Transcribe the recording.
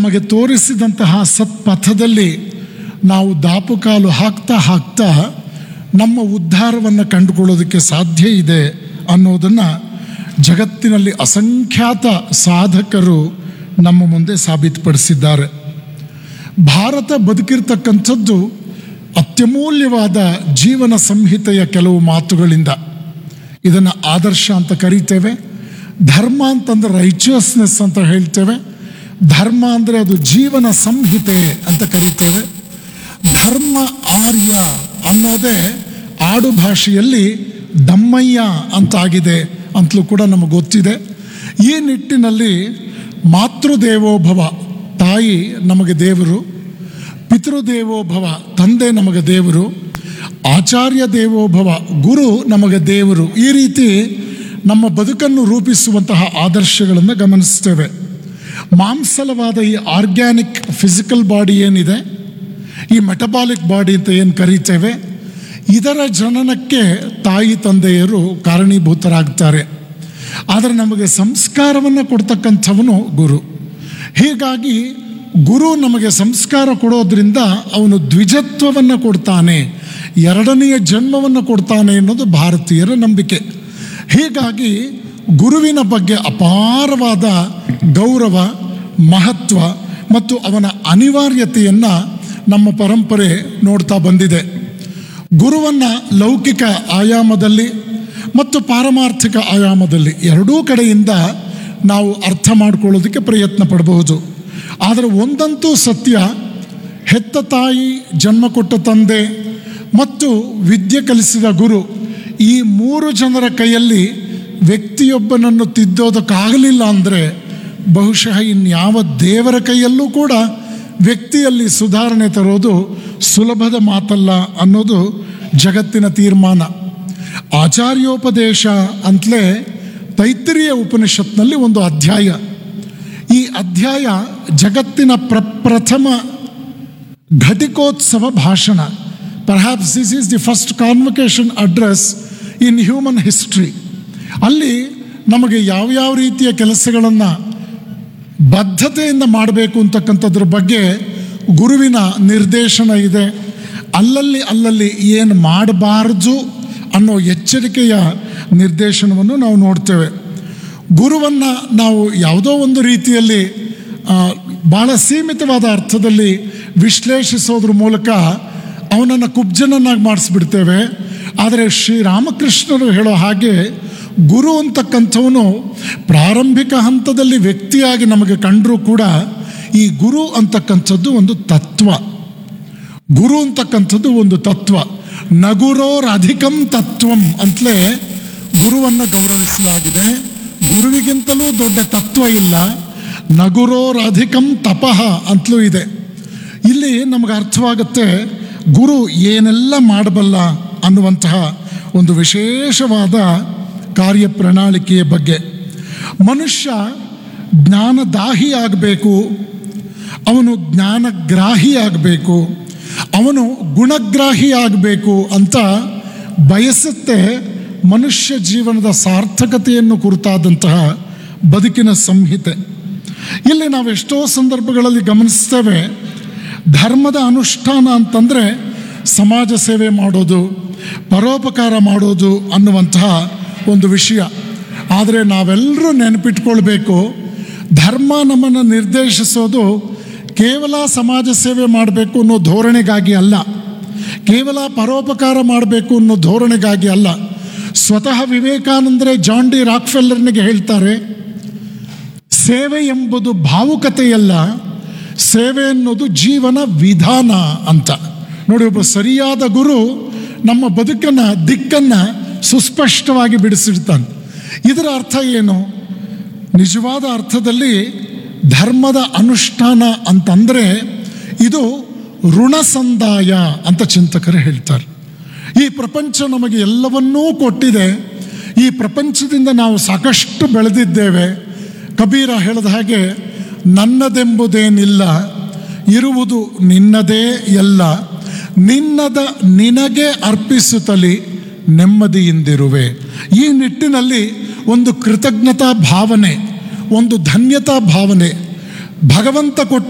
ನಮಗೆ ತೋರಿಸಿದಂತಹ ಸತ್ಪಥದಲ್ಲಿ ನಾವು ದಾಪುಕಾಲು ಹಾಕ್ತಾ ಹಾಕ್ತಾ ನಮ್ಮ ಉದ್ಧಾರವನ್ನು ಕಂಡುಕೊಳ್ಳೋದಕ್ಕೆ ಸಾಧ್ಯ ಇದೆ ಅನ್ನೋದನ್ನು ಜಗತ್ತಿನಲ್ಲಿ ಅಸಂಖ್ಯಾತ ಸಾಧಕರು ನಮ್ಮ ಮುಂದೆ ಸಾಬೀತುಪಡಿಸಿದ್ದಾರೆ ಭಾರತ ಬದುಕಿರ್ತಕ್ಕಂಥದ್ದು ಅತ್ಯಮೂಲ್ಯವಾದ ಜೀವನ ಸಂಹಿತೆಯ ಕೆಲವು ಮಾತುಗಳಿಂದ ಇದನ್ನು ಆದರ್ಶ ಅಂತ ಕರಿತೇವೆ ಧರ್ಮ ಅಂತಂದ್ರೆ ರೈಚುವಸ್ನೆಸ್ ಅಂತ ಹೇಳ್ತೇವೆ ಧರ್ಮ ಅಂದರೆ ಅದು ಜೀವನ ಸಂಹಿತೆ ಅಂತ ಕರಿತೇವೆ ಧರ್ಮ ಆರ್ಯ ಅನ್ನೋದೇ ಆಡು ಭಾಷೆಯಲ್ಲಿ ದಮ್ಮಯ್ಯ ಅಂತಾಗಿದೆ ಅಂತಲೂ ಕೂಡ ನಮಗೆ ಗೊತ್ತಿದೆ ಈ ನಿಟ್ಟಿನಲ್ಲಿ ಮಾತೃದೇವೋಭವ ತಾಯಿ ನಮಗೆ ದೇವರು ಪಿತೃದೇವೋಭವ ತಂದೆ ನಮಗೆ ದೇವರು ಆಚಾರ್ಯ ದೇವೋಭವ ಗುರು ನಮಗೆ ದೇವರು ಈ ರೀತಿ ನಮ್ಮ ಬದುಕನ್ನು ರೂಪಿಸುವಂತಹ ಆದರ್ಶಗಳನ್ನು ಗಮನಿಸ್ತೇವೆ ಮಾಂಸಲವಾದ ಈ ಆರ್ಗ್ಯಾನಿಕ್ ಫಿಸಿಕಲ್ ಬಾಡಿ ಏನಿದೆ ಈ ಮೆಟಬಾಲಿಕ್ ಬಾಡಿ ಅಂತ ಏನು ಕರೀತೇವೆ ಇದರ ಜನನಕ್ಕೆ ತಾಯಿ ತಂದೆಯರು ಕಾರಣೀಭೂತರಾಗ್ತಾರೆ ಆದರೆ ನಮಗೆ ಸಂಸ್ಕಾರವನ್ನು ಕೊಡ್ತಕ್ಕಂಥವನು ಗುರು ಹೀಗಾಗಿ ಗುರು ನಮಗೆ ಸಂಸ್ಕಾರ ಕೊಡೋದ್ರಿಂದ ಅವನು ದ್ವಿಜತ್ವವನ್ನು ಕೊಡ್ತಾನೆ ಎರಡನೆಯ ಜನ್ಮವನ್ನು ಕೊಡ್ತಾನೆ ಅನ್ನೋದು ಭಾರತೀಯರ ನಂಬಿಕೆ ಹೀಗಾಗಿ ಗುರುವಿನ ಬಗ್ಗೆ ಅಪಾರವಾದ ಗೌರವ ಮಹತ್ವ ಮತ್ತು ಅವನ ಅನಿವಾರ್ಯತೆಯನ್ನು ನಮ್ಮ ಪರಂಪರೆ ನೋಡ್ತಾ ಬಂದಿದೆ ಗುರುವನ್ನು ಲೌಕಿಕ ಆಯಾಮದಲ್ಲಿ ಮತ್ತು ಪಾರಮಾರ್ಥಿಕ ಆಯಾಮದಲ್ಲಿ ಎರಡೂ ಕಡೆಯಿಂದ ನಾವು ಅರ್ಥ ಮಾಡ್ಕೊಳ್ಳೋದಕ್ಕೆ ಪ್ರಯತ್ನ ಪಡಬಹುದು ಆದರೆ ಒಂದಂತೂ ಸತ್ಯ ಹೆತ್ತ ತಾಯಿ ಜನ್ಮ ಕೊಟ್ಟ ತಂದೆ ಮತ್ತು ವಿದ್ಯೆ ಕಲಿಸಿದ ಗುರು ಈ ಮೂರು ಜನರ ಕೈಯಲ್ಲಿ ವ್ಯಕ್ತಿಯೊಬ್ಬನನ್ನು ತಿದ್ದೋದಕ್ಕಾಗಲಿಲ್ಲ ಅಂದರೆ ಬಹುಶಃ ಇನ್ಯಾವ ದೇವರ ಕೈಯಲ್ಲೂ ಕೂಡ ವ್ಯಕ್ತಿಯಲ್ಲಿ ಸುಧಾರಣೆ ತರೋದು ಸುಲಭದ ಮಾತಲ್ಲ ಅನ್ನೋದು ಜಗತ್ತಿನ ತೀರ್ಮಾನ ಆಚಾರ್ಯೋಪದೇಶ ಅಂತಲೇ ತೈತ್ರಿಯ ಉಪನಿಷತ್ನಲ್ಲಿ ಒಂದು ಅಧ್ಯಾಯ ಈ ಅಧ್ಯಾಯ ಜಗತ್ತಿನ ಪ್ರಪ್ರಥಮ ಘಟಿಕೋತ್ಸವ ಭಾಷಣ perhaps this is the first convocation address in human history ಅಲ್ಲಿ ನಮಗೆ ಯಾವ್ಯಾವ ರೀತಿಯ ಕೆಲಸಗಳನ್ನು ಬದ್ಧತೆಯಿಂದ ಮಾಡಬೇಕು ಅಂತಕ್ಕಂಥದ್ರ ಬಗ್ಗೆ ಗುರುವಿನ ನಿರ್ದೇಶನ ಇದೆ ಅಲ್ಲಲ್ಲಿ ಅಲ್ಲಲ್ಲಿ ಏನು ಮಾಡಬಾರ್ದು ಅನ್ನೋ ಎಚ್ಚರಿಕೆಯ ನಿರ್ದೇಶನವನ್ನು ನಾವು ನೋಡ್ತೇವೆ ಗುರುವನ್ನು ನಾವು ಯಾವುದೋ ಒಂದು ರೀತಿಯಲ್ಲಿ ಆ, ಭಾಳ ಸೀಮಿತವಾದ ಅರ್ಥದಲ್ಲಿ ವಿಶ್ಲೇಷಿಸೋದ್ರ ಮೂಲಕ ಅವನನ್ನು ಕುಬ್ಜನನ್ನಾಗಿ ಮಾಡಿಸ್ಬಿಡ್ತೇವೆ ಆದರೆ ಶ್ರೀರಾಮಕೃಷ್ಣರು ಹೇಳೋ ಹಾಗೆ ಗುರು ಅಂತಕ್ಕಂಥವನು ಪ್ರಾರಂಭಿಕ ಹಂತದಲ್ಲಿ ವ್ಯಕ್ತಿಯಾಗಿ ನಮಗೆ ಕಂಡರೂ ಕೂಡ ಈ ಗುರು ಅಂತಕ್ಕಂಥದ್ದು ಒಂದು ತತ್ವ ಗುರು ಅಂತಕ್ಕಂಥದ್ದು ಒಂದು ತತ್ವ ನಗುರೋರ್ ಅಧಿಕಂ ತತ್ವಂ ಅಂತಲೇ ಗುರುವನ್ನು ಗೌರವಿಸಲಾಗಿದೆ ಗುರುವಿಗಿಂತಲೂ ದೊಡ್ಡ ತತ್ವ ಇಲ್ಲ ನಗುರೋರ್ ಅಧಿಕಂ ತಪಃ ಅಂತಲೂ ಇದೆ ಇಲ್ಲಿ ನಮಗೆ ಅರ್ಥವಾಗುತ್ತೆ ಗುರು ಏನೆಲ್ಲ ಮಾಡಬಲ್ಲ ಅನ್ನುವಂತಹ ಒಂದು ವಿಶೇಷವಾದ ಕಾರ್ಯ ಪ್ರಣಾಳಿಕೆಯ ಬಗ್ಗೆ ಮನುಷ್ಯ ಜ್ಞಾನದಾಹಿ ಆಗಬೇಕು ಅವನು ಜ್ಞಾನಗ್ರಾಹಿ ಆಗಬೇಕು ಅವನು ಗುಣಗ್ರಾಹಿ ಆಗಬೇಕು ಅಂತ ಬಯಸುತ್ತೆ ಮನುಷ್ಯ ಜೀವನದ ಸಾರ್ಥಕತೆಯನ್ನು ಕುರಿತಾದಂತಹ ಬದುಕಿನ ಸಂಹಿತೆ ಇಲ್ಲಿ ನಾವು ಎಷ್ಟೋ ಸಂದರ್ಭಗಳಲ್ಲಿ ಗಮನಿಸ್ತೇವೆ ಧರ್ಮದ ಅನುಷ್ಠಾನ ಅಂತಂದರೆ ಸಮಾಜ ಸೇವೆ ಮಾಡೋದು ಪರೋಪಕಾರ ಮಾಡೋದು ಅನ್ನುವಂತಹ ಒಂದು ವಿಷಯ ಆದರೆ ನಾವೆಲ್ಲರೂ ನೆನಪಿಟ್ಕೊಳ್ಬೇಕು ಧರ್ಮ ನಮ್ಮನ್ನು ನಿರ್ದೇಶಿಸೋದು ಕೇವಲ ಸಮಾಜ ಸೇವೆ ಮಾಡಬೇಕು ಅನ್ನೋ ಧೋರಣೆಗಾಗಿ ಅಲ್ಲ ಕೇವಲ ಪರೋಪಕಾರ ಮಾಡಬೇಕು ಅನ್ನೋ ಧೋರಣೆಗಾಗಿ ಅಲ್ಲ ಸ್ವತಃ ವಿವೇಕಾನಂದರೇ ಜಾನ್ ಡಿ ರಾಕ್ಫೆಲ್ಲರ್ನಿಗೆ ಹೇಳ್ತಾರೆ ಸೇವೆ ಎಂಬುದು ಭಾವುಕತೆಯಲ್ಲ ಸೇವೆ ಅನ್ನೋದು ಜೀವನ ವಿಧಾನ ಅಂತ ನೋಡಿ ಒಬ್ಬ ಸರಿಯಾದ ಗುರು ನಮ್ಮ ಬದುಕನ್ನು ದಿಕ್ಕನ್ನು ಸುಸ್ಪಷ್ಟವಾಗಿ ಬಿಡಿಸಿಡ್ತಾನೆ ಇದರ ಅರ್ಥ ಏನು ನಿಜವಾದ ಅರ್ಥದಲ್ಲಿ ಧರ್ಮದ ಅನುಷ್ಠಾನ ಅಂತಂದರೆ ಇದು ಋಣ ಸಂದಾಯ ಅಂತ ಚಿಂತಕರು ಹೇಳ್ತಾರೆ ಈ ಪ್ರಪಂಚ ನಮಗೆ ಎಲ್ಲವನ್ನೂ ಕೊಟ್ಟಿದೆ ಈ ಪ್ರಪಂಚದಿಂದ ನಾವು ಸಾಕಷ್ಟು ಬೆಳೆದಿದ್ದೇವೆ ಕಬೀರ ಹೇಳಿದ ಹಾಗೆ ನನ್ನದೆಂಬುದೇನಿಲ್ಲ ಇರುವುದು ನಿನ್ನದೇ ಎಲ್ಲ ನಿನ್ನದ ನಿನಗೆ ಅರ್ಪಿಸುತ್ತಲಿ ನೆಮ್ಮದಿಯಿಂದಿರುವೆ ಈ ನಿಟ್ಟಿನಲ್ಲಿ ಒಂದು ಕೃತಜ್ಞತಾ ಭಾವನೆ ಒಂದು ಧನ್ಯತಾ ಭಾವನೆ ಭಗವಂತ ಕೊಟ್ಟ